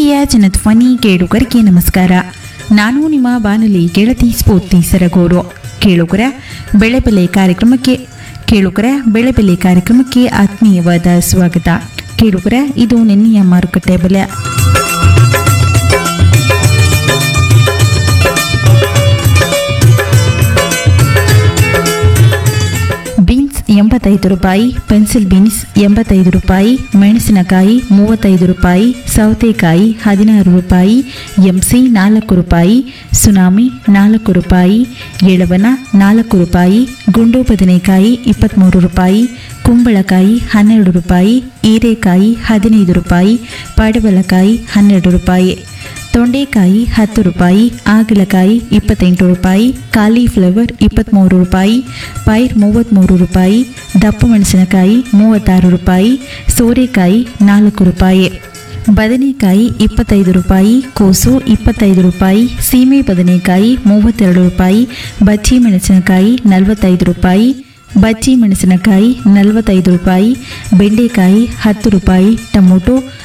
ಪ್ರೀತಿಯ ಜನಧ್ವನಿ ಕೇಳುಗರಿಗೆ ನಮಸ್ಕಾರ ನಾನು ನಿಮ್ಮ ಬಾನುಲಿ ಗೆಳತಿ ಸ್ಫೂರ್ತಿ ಸರಗೂರು ಕೇಳುಗರ ಬೆಳೆ ಬೆಲೆ ಕಾರ್ಯಕ್ರಮಕ್ಕೆ ಕೇಳುಗರ ಬೆಳೆ ಬೆಲೆ ಕಾರ್ಯಕ್ರಮಕ್ಕೆ ಆತ್ಮೀಯವಾದ ಸ್ವಾಗತ ಕೇಳುಗರ ಇದು ನಿನ್ನೆಯ ಮಾರುಕಟ್ಟೆ ಬೆಲೆ ಬೀನ್ಸ್ ಎಂಬತ್ತೈದು ರೂಪಾಯಿ ಪೆನ್ಸಿಲ್ ಬೀನ್ಸ್ ಎಂಬತ್ತೈದು ರೂಪಾಯಿ ಮೆಣಸಿನಕಾಯಿ ಮೂವತ್ತೈದು ರೂಪಾಯಿ ಸೌತೆಕಾಯಿ ಹದಿನಾರು ರೂಪಾಯಿ ಎಂಸಿ ನಾಲ್ಕು ರೂಪಾಯಿ ಸುನಾಮಿ ನಾಲ್ಕು ರೂಪಾಯಿ ಎಳವನ ನಾಲ್ಕು ರೂಪಾಯಿ ಗುಂಡು ಬದನೆಕಾಯಿ ಇಪ್ಪತ್ತ್ಮೂರು ರೂಪಾಯಿ ಕುಂಬಳಕಾಯಿ ಹನ್ನೆರಡು ರೂಪಾಯಿ ಹೀರೆಕಾಯಿ ಹದಿನೈದು ರೂಪಾಯಿ ಪಡವಲಕಾಯಿ ಹನ್ನೆರಡು ರೂಪಾಯಿ ತೊಂಡೆಕಾಯಿ ಹತ್ತು ರೂಪಾಯಿ ಹಾಗಲಕಾಯಿ ಇಪ್ಪತ್ತೆಂಟು ರೂಪಾಯಿ ಕಾಲಿಫ್ಲವರ್ ಇಪ್ಪತ್ತ್ಮೂರು ರೂಪಾಯಿ ಪೈರ್ ಮೂವತ್ತ್ಮೂರು ರೂಪಾಯಿ ದಪ್ಪ ಮೆಣಸಿನಕಾಯಿ ಮೂವತ್ತಾರು ರೂಪಾಯಿ ಸೋರೆಕಾಯಿ ನಾಲ್ಕು ರೂಪಾಯಿ ಬದನೆಕಾಯಿ ಇಪ್ಪತ್ತೈದು ರೂಪಾಯಿ ಕೋಸು ಇಪ್ಪತ್ತೈದು ರೂಪಾಯಿ ಸೀಮೆ ಬದನೆಕಾಯಿ ಮೂವತ್ತೆರಡು ರೂಪಾಯಿ ಬಜ್ಜಿ ಮೆಣಸಿನಕಾಯಿ ನಲವತ್ತೈದು ರೂಪಾಯಿ ಬಜ್ಜಿ ಮೆಣಸಿನಕಾಯಿ ನಲವತ್ತೈದು ರೂಪಾಯಿ ಬೆಂಡೆಕಾಯಿ ಹತ್ತು ರೂಪಾಯಿ ಟೊಮೊಟೊ